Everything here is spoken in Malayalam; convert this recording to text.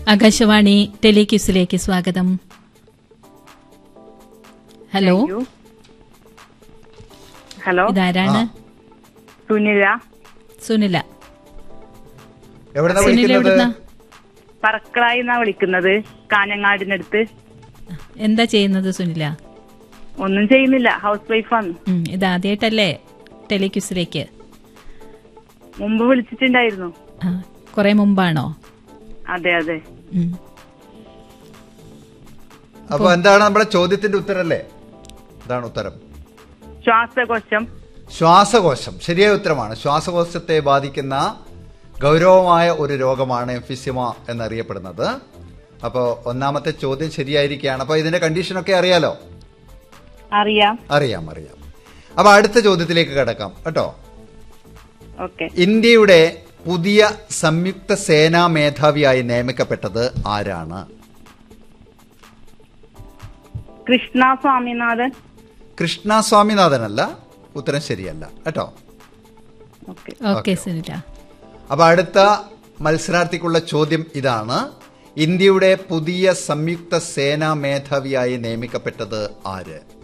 ആകാശവാണി ടെലിക്യൂസിലേക്ക് സ്വാഗതം ഹലോ Thank you. ഹലോ ഇതാരാണ് സുനില സുനില എവിടെന്നാ സുനില വിളിക്കുന്നത് എവിടുന്ന പറക്കളായി എന്നാ വിളിക്കുന്നത് കാഞ്ഞങ്ങാടിനടുത്ത് എന്താ ചെയ്യുന്നത് സുനില ഒന്നും ചെയ്യുന്നില്ല ഹൗസ് വൈഫാണ് ഉം, ഇതാദ്യമായിട്ടല്ലേ ടെലിക്യൂസിലേക്ക് മുമ്പ് വിളിച്ചിട്ടുണ്ടായിരുന്നു ആ, കുറെ മുമ്പാണോ അതെ അതെ ഉം. അപ്പൊ എന്താണ് നമ്മുടെ ചോദ്യത്തിന്റെ ഉത്തരല്ലേ ഇതാണ് ഉത്തരം ശ്വാസകോശം ശ്വാസകോശം ശരിയായ ഉത്തരമാണ് ശ്വാസകോശത്തെ ബാധിക്കുന്ന ഗൗരവമായ ഒരു രോഗമാണ് എംഫിസിമ എന്നറിയപ്പെടുന്നത് അപ്പോൾ ഒന്നാമത്തെ ചോദ്യം ശരിയായിരിക്കുകയാണ് അപ്പോൾ ഇതിന്റെ കണ്ടീഷനൊക്കെ അറിയാലോ അറിയാം അറിയാം അറിയാം അപ്പൊ അടുത്ത ചോദ്യത്തിലേക്ക് കിടക്കാം കേട്ടോ ഓക്കെ ഇന്ത്യയുടെ പുതിയ സംയുക്ത സേനാ മേധാവിയായി നിയമിക്കപ്പെട്ടത് ആരാണ് കൃഷ്ണ സ്വാമിനാഥൻ കൃഷ്ണ സ്വാമിനാഥനല്ല ഉത്തരം ശരിയല്ല കേട്ടോ ഓക്കെ ഓക്കെ സുനില അപ്പൊ അടുത്ത മത്സരാർത്ഥിക്കുള്ള ചോദ്യം ഇതാണ് ഇന്ത്യയുടെ പുതിയ സംയുക്ത സേനാ മേധാവിയായി നിയമിക്കപ്പെട്ടത് ആര്